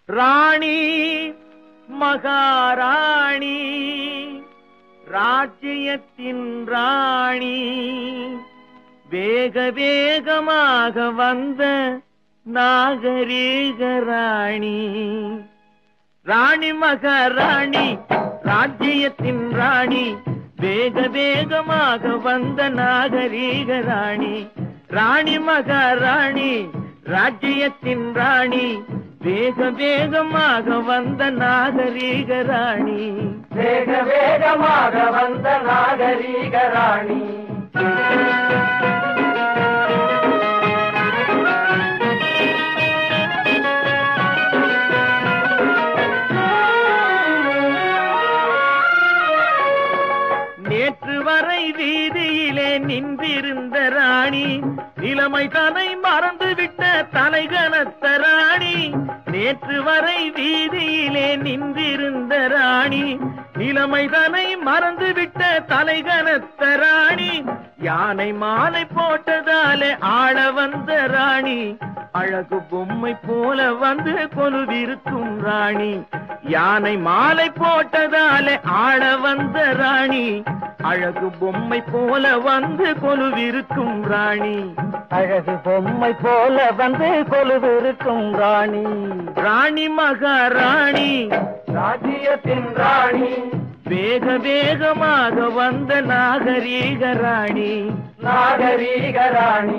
ராணி மகாராணி ராஜ்யத்தின் ராணி வேக வேகமாக வந்த நாகரீக ராணி ராணி மகாராணி ராஜ்யத்தின் ராணி வேக வேகமாக வந்த நாகரீக ராணி ராணி மகாராணி ராஜ்யத்தின் ராணி வேக வேகமாக வந்த நாகரீக ராணி வேக வேகமாக வந்த நாகரீக ராணி நேற்று வரை வீதியிலே நின்றிருந்த ராணி நிலைமை தனை மறந்துவிட்ட தலைகனத்த ராணி நேற்று வரை வீதியிலே நின்றிருந்த ராணி நிலைமை தனை மறந்துவிட்ட தலைகனத்த ராணி யானை மாலை போட்டதாலே ஆள வந்த ராணி அழகு பொம்மை போல வந்து கொலுவிருக்கும் ராணி யானை மாலை போட்டதாலே ஆள வந்த ராணி அழகு பொம்மை போல வந்து கொலுவிருக்கும் ராணி அழகு பொம்மை போல வந்து கொலுவிருக்கும் ராணி ராணி மகாராணி ராஜ்யத்தின் ராணி வேக வேகமாக வந்த நாகரீக ராணி நாகரீக ராணி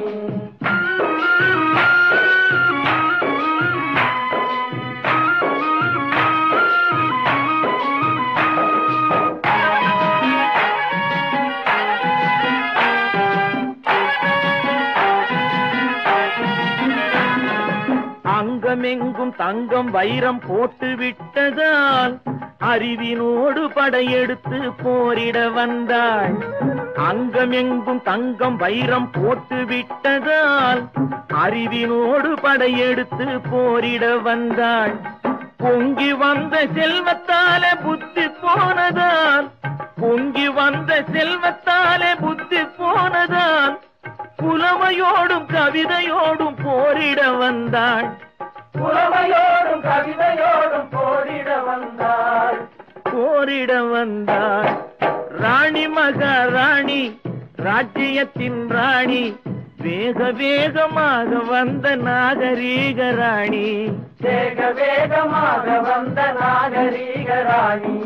அங்கமெங்கும் தங்கம் வைரம் போட்டு விட்டதால் அறிவினோடு படையெடுத்து போரிட வந்தாள் அங்கமெங்கும் தங்கம் வைரம் போட்டு விட்டதால் அறிவினோடு படையெடுத்து போரிட வந்தாள் பொங்கி வந்த செல்வத்தாலே புத்தி போனதால் பொங்கி வந்த செல்வத்தாலே புத்தி போனதால் புலமையோடும் கவிதையோடும் போரிட வந்தாள் புலமையோடும் கவிதையோடும் போரிட வந்தாள் போரிட வந்தாள் ராணி மகாராணி ராஜ்யத்தின் ராணி வேக வேகமாக வந்த நாகரீக ராணி வேக வேகமாக வந்த நாகரீக ராணி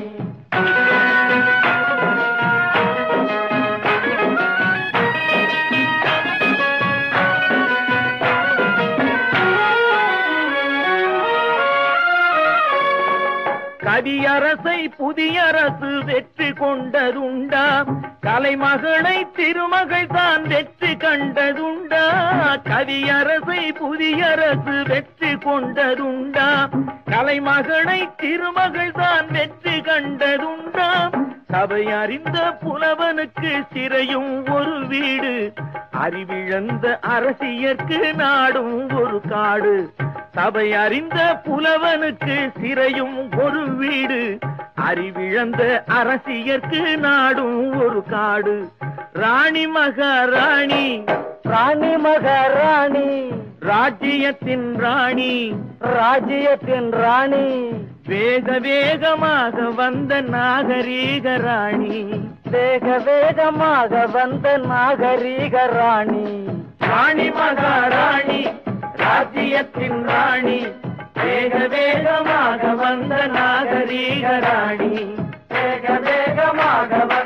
கவியரசை புதியரசு வெற்றி கொண்டதுண்டா கலைமகளை திருமகள் தான் வெற்றி கண்டதுண்டா கவியரசை புதியரசு வெற்றி கொண்டதுண்டா கலைமகளை திருமகள் தான் வெற்றி கண்டதுண்டா சபை அறிந்த புலவனுக்கு சிறையும் ஒரு வீடு அறிவிழந்த அரசியற்கு நாடும் ஒரு காடு சபை அறிந்த புலவனுக்கு சிறையும் ஒரு வீடு அறிவிழந்த அரசியற்கு நாடும் ஒரு காடு ராணி மகாராணி ராணி மகாராணி ராஜ்யத்தின் ராணி ராஜ்யத்தின் ராணி வேக வேகமாக வந்த நாகரீக ராணி வேக வேகமாக வந்த நாகரீக ராணி ராணி மகாராணி ராஜ்யத்தின் ராணி வேக வேகமாக வந்த நாகரீக ராணி வேக வேகமாக